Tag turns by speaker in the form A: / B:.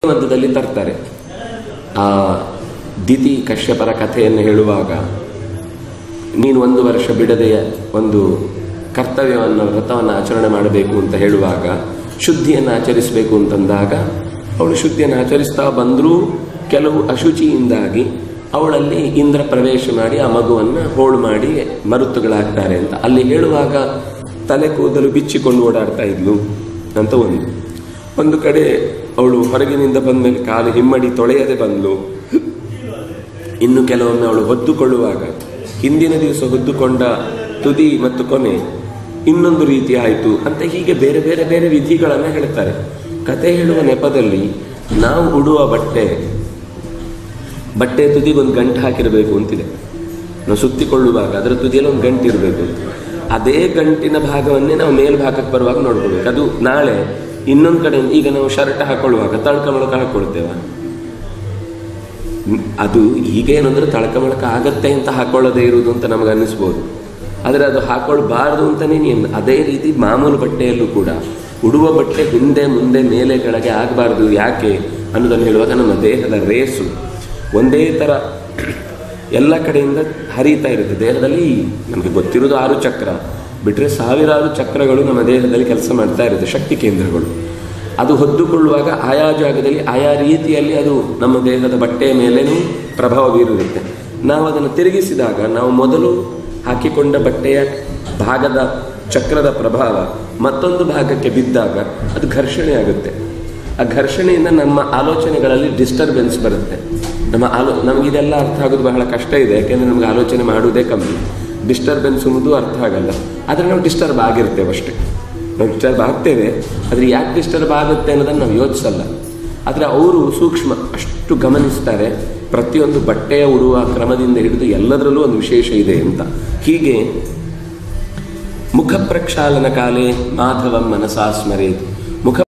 A: ಮಧ್ಯದಲ್ಲಿ ತರ್ತಾರೆ ಆ ದಿತಿ ಕಶ್ಯಪರ ಕಥೆಯನ್ನು ಹೇಳುವಾಗ ನೀನು ಒಂದು ವರ್ಷ ಬಿಡದೆಯ ಒಂದು ಕರ್ತವ್ಯವನ್ನು ವ್ರತವನ್ನು ಆಚರಣೆ ಮಾಡಬೇಕು ಅಂತ ಹೇಳುವಾಗ ಶುದ್ಧಿಯನ್ನು ಆಚರಿಸಬೇಕು ಅಂತಂದಾಗ ಅವಳು ಶುದ್ಧಿಯನ್ನು ಆಚರಿಸ್ತಾ ಬಂದರೂ ಕೆಲವು ಅಶುಚಿಯಿಂದಾಗಿ ಅವಳಲ್ಲಿ ಇಂದ್ರ ಪ್ರವೇಶ ಮಾಡಿ ಆ ಮಗುವನ್ನು ಹೋಳು ಮಾಡಿ ಮರುತ್ತುಗಳಾಗ್ತಾರೆ ಅಂತ ಅಲ್ಲಿ ಹೇಳುವಾಗ ತಲೆ ಕೂದಲು ಬಿಚ್ಚಿಕೊಂಡು ಓಡಾಡ್ತಾ ಇದ್ಲು ಅಂತ ಒಂದು ಒಂದು ಕಡೆ ಅವಳು ಹೊರಗಿನಿಂದ ಬಂದಮೇಲೆ ಕಾಲು ಹಿಮ್ಮಡಿ ತೊಳೆಯದೆ ಬಂದ್ಲು ಇನ್ನು ಕೆಲವೊಮ್ಮೆ ಅವಳು ಹೊದ್ದುಕೊಳ್ಳುವಾಗ ಹಿಂದಿನ ದಿವಸ ಹೊದ್ದುಕೊಂಡ ತುದಿ ಮತ್ತು ಕೊನೆ ಇನ್ನೊಂದು ರೀತಿ ಆಯಿತು ಅಂತ ಹೀಗೆ ಬೇರೆ ಬೇರೆ ಬೇರೆ ವಿಧಿಗಳನ್ನು ಹೇಳ್ತಾರೆ ಕತೆ ಹೇಳುವ ನೆಪದಲ್ಲಿ ನಾವು ಉಡುವ ಬಟ್ಟೆ ಬಟ್ಟೆ ತುದಿಗೆ ಒಂದು ಗಂಟು ಹಾಕಿರಬೇಕು ಅಂತಿದೆ ನಾವು ಸುತ್ತಿಕೊಳ್ಳುವಾಗ ಅದರ ತುದಿಯಲ್ಲಿ ಒಂದು ಗಂಟು ಇರಬೇಕು ಅಂತ ಅದೇ ಗಂಟಿನ ಭಾಗವನ್ನೇ ನಾವು ಮೇಲ್ಭಾಗಕ್ಕೆ ಬರುವಾಗ ನೋಡ್ಕೋಬೇಕು ಅದು ನಾಳೆ ಇನ್ನೊಂದು ಕಡೆ ಈಗ ನಾವು ಶರ್ಟ್ ಹಾಕೊಳ್ಳುವಾಗ ತಳ್ಕ ಮೊಳಕ ಹಾಕೊಳ್ತೇವೆ ಹ್ಮ್, ಅದು ಈಗೇನಂದ್ರೆ ತಳಕ ಮೊಳಕ ಆಗತ್ತೆ ಅಂತ ಹಾಕೊಳ್ಳದೇ ಇರುವುದು ಅಂತ ನಮಗೆ ಅನ್ನಿಸ್ಬೋದು ಆದರೆ ಅದು ಹಾಕೊಳ್ಬಾರ್ದು ಅಂತಲೇ ನಿಯಮ ಅದೇ ರೀತಿ ಮಾಮೂಲು ಬಟ್ಟೆಯಲ್ಲೂ ಕೂಡ ಉಡುವ ಬಟ್ಟೆ ಹಿಂದೆ ಮುಂದೆ ಮೇಲೆ ಕೆಳಗೆ ಆಗಬಾರ್ದು ಯಾಕೆ ಅನ್ನೋದನ್ನು ಹೇಳುವಾಗ ನಮ್ಮ ದೇಹದ ರೇಸು ಒಂದೇ ಥರ ಎಲ್ಲ ಕಡೆಯಿಂದ ಹರಿತಾ ಇರುತ್ತೆ ದೇಹದಲ್ಲಿ ನಮಗೆ ಗೊತ್ತಿರೋದು ಆರು ಚಕ್ರ ಬಿಟ್ಟರೆ ಸಾವಿರಾರು ಚಕ್ರಗಳು ನಮ್ಮ ದೇಹದಲ್ಲಿ ಕೆಲಸ ಮಾಡ್ತಾ ಇರುತ್ತೆ ಶಕ್ತಿ ಕೇಂದ್ರಗಳು ಅದು ಹೊದ್ದುಕೊಳ್ಳುವಾಗ ಆಯಾ ಜಾಗದಲ್ಲಿ ಆಯಾ ರೀತಿಯಲ್ಲಿ ಅದು ನಮ್ಮ ದೇಹದ ಬಟ್ಟೆಯ ಮೇಲೇನೂ ಪ್ರಭಾವ ಬೀರಿರುತ್ತೆ ನಾವು ಅದನ್ನು ತಿರುಗಿಸಿದಾಗ ನಾವು ಮೊದಲು ಹಾಕಿಕೊಂಡ ಬಟ್ಟೆಯ ಭಾಗದ ಚಕ್ರದ ಪ್ರಭಾವ ಮತ್ತೊಂದು ಭಾಗಕ್ಕೆ ಬಿದ್ದಾಗ ಅದು ಘರ್ಷಣೆ ಆಗುತ್ತೆ ಆ ಘರ್ಷಣೆಯಿಂದ ನಮ್ಮ ಆಲೋಚನೆಗಳಲ್ಲಿ ಡಿಸ್ಟರ್ಬೆನ್ಸ್ ಬರುತ್ತೆ ನಮ್ಮ ಆಲೋ ನಮಗಿದೆಲ್ಲ ಅರ್ಥ ಆಗೋದು ಬಹಳ ಕಷ್ಟ ಇದೆ ಯಾಕೆಂದರೆ ನಮ್ಗೆ ಆಲೋಚನೆ ಮಾಡುವುದೇ ಕಮ್ಮಿ ಡಿಸ್ಟರ್ಬೆನ್ಸ್ ಅನ್ನೋದು ಅರ್ಥ ಆಗಲ್ಲ ಆದರೆ ನಾವು ಡಿಸ್ಟರ್ಬ್ ಆಗಿರ್ತೇವೆ ಅಷ್ಟೇ ನಾವು ಡಿಸ್ಟರ್ಬ್ ಆಗ್ತೇವೆ ಆದರೆ ಯಾಕೆ ಡಿಸ್ಟರ್ಬ್ ಆಗುತ್ತೆ ಅನ್ನೋದನ್ನು ನಾವು ಯೋಚಿಸಲ್ಲ ಆದರೆ ಅವರು ಸೂಕ್ಷ್ಮ ಅಷ್ಟು ಗಮನಿಸ್ತಾರೆ ಪ್ರತಿಯೊಂದು ಬಟ್ಟೆಯ ಉಡುವ ಕ್ರಮದಿಂದ ಹಿಡಿದು ಎಲ್ಲದರಲ್ಲೂ ಒಂದು ವಿಶೇಷ ಇದೆ ಅಂತ ಹೀಗೆ ಮುಖ ಪ್ರಕ್ಷಾಲನ ಕಾಲೇ ಮಾಧವಂ ಮನಸಾ ಸ್ಮರೇತ್ ಮುಖ